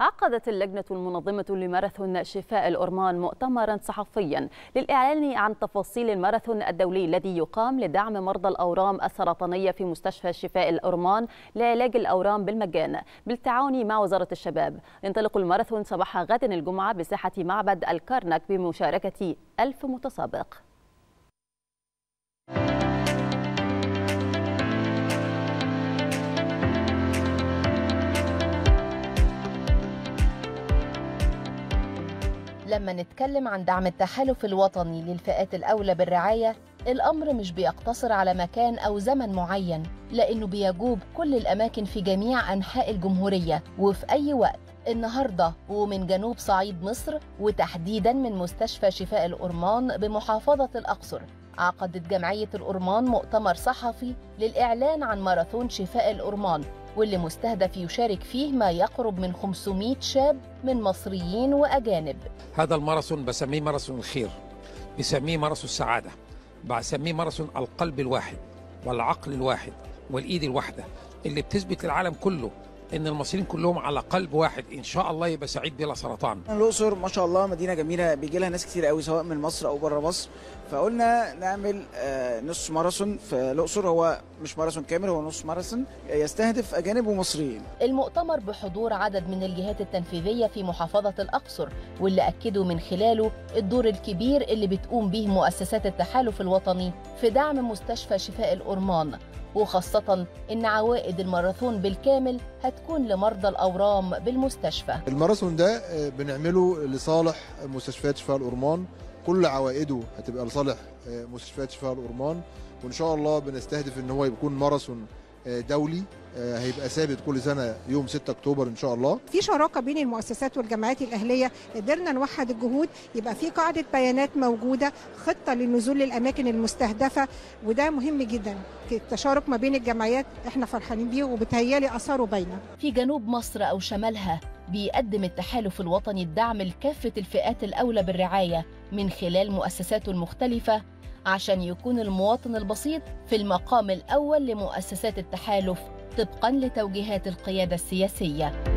عقدت اللجنة المنظمة لماراثون شفاء الأورمان مؤتمرا صحفيا للإعلان عن تفاصيل الماراثون الدولي الذي يقام لدعم مرضى الأورام السرطانية في مستشفى شفاء الأورمان لعلاج الأورام بالمجان بالتعاون مع وزارة الشباب ينطلق الماراثون صباح غد الجمعة بساحة معبد الكرنك بمشاركة ألف متسابق لما نتكلم عن دعم التحالف الوطني للفئات الأولى بالرعاية الأمر مش بيقتصر على مكان أو زمن معين لأنه بيجوب كل الأماكن في جميع أنحاء الجمهورية وفي أي وقت النهاردة ومن جنوب صعيد مصر وتحديدا من مستشفى شفاء الأورمان بمحافظة الأقصر عقدت جمعية الأورمان مؤتمر صحفي للإعلان عن ماراثون شفاء الأورمان واللي مستهدف يشارك فيه ما يقرب من 500 شاب من مصريين وأجانب هذا الماراثون بسميه ماراثون الخير بسميه ماراثون السعادة بسميه ماراثون القلب الواحد والعقل الواحد والإيد الواحدة اللي بتثبت للعالم كله ان المصريين كلهم على قلب واحد ان شاء الله يبقى سعيد بلا سرطان الاقصر ما شاء الله مدينه جميله بيجي لها ناس كتير قوي سواء من مصر او بره مصر فقلنا نعمل نص ماراثون في الاقصر هو مش ماراثون كامل هو نص ماراثون يستهدف اجانب ومصريين المؤتمر بحضور عدد من الجهات التنفيذيه في محافظه الاقصر واللي اكدوا من خلاله الدور الكبير اللي بتقوم به مؤسسات التحالف الوطني في دعم مستشفى شفاء الأورمان وخاصة إن عوائد الماراثون بالكامل هتكون لمرضى الأورام بالمستشفى الماراثون ده بنعمله لصالح مستشفيات شفاء الأورمان كل عوائده هتبقى لصالح مستشفيات شفاء الأورمان وإن شاء الله بنستهدف إن هو يكون ماراثون دولي هيبقى ثابت كل سنه يوم 6 اكتوبر ان شاء الله. في شراكه بين المؤسسات والجمعيات الاهليه قدرنا نوحد الجهود يبقى في قاعده بيانات موجوده خطه للنزول للاماكن المستهدفه وده مهم جدا التشارك ما بين الجمعيات احنا فرحانين بيه وبتهيالي اثاره باينه. في جنوب مصر او شمالها بيقدم التحالف الوطني الدعم لكافه الفئات الاولى بالرعايه من خلال مؤسساته المختلفه عشان يكون المواطن البسيط في المقام الأول لمؤسسات التحالف طبقا لتوجيهات القيادة السياسية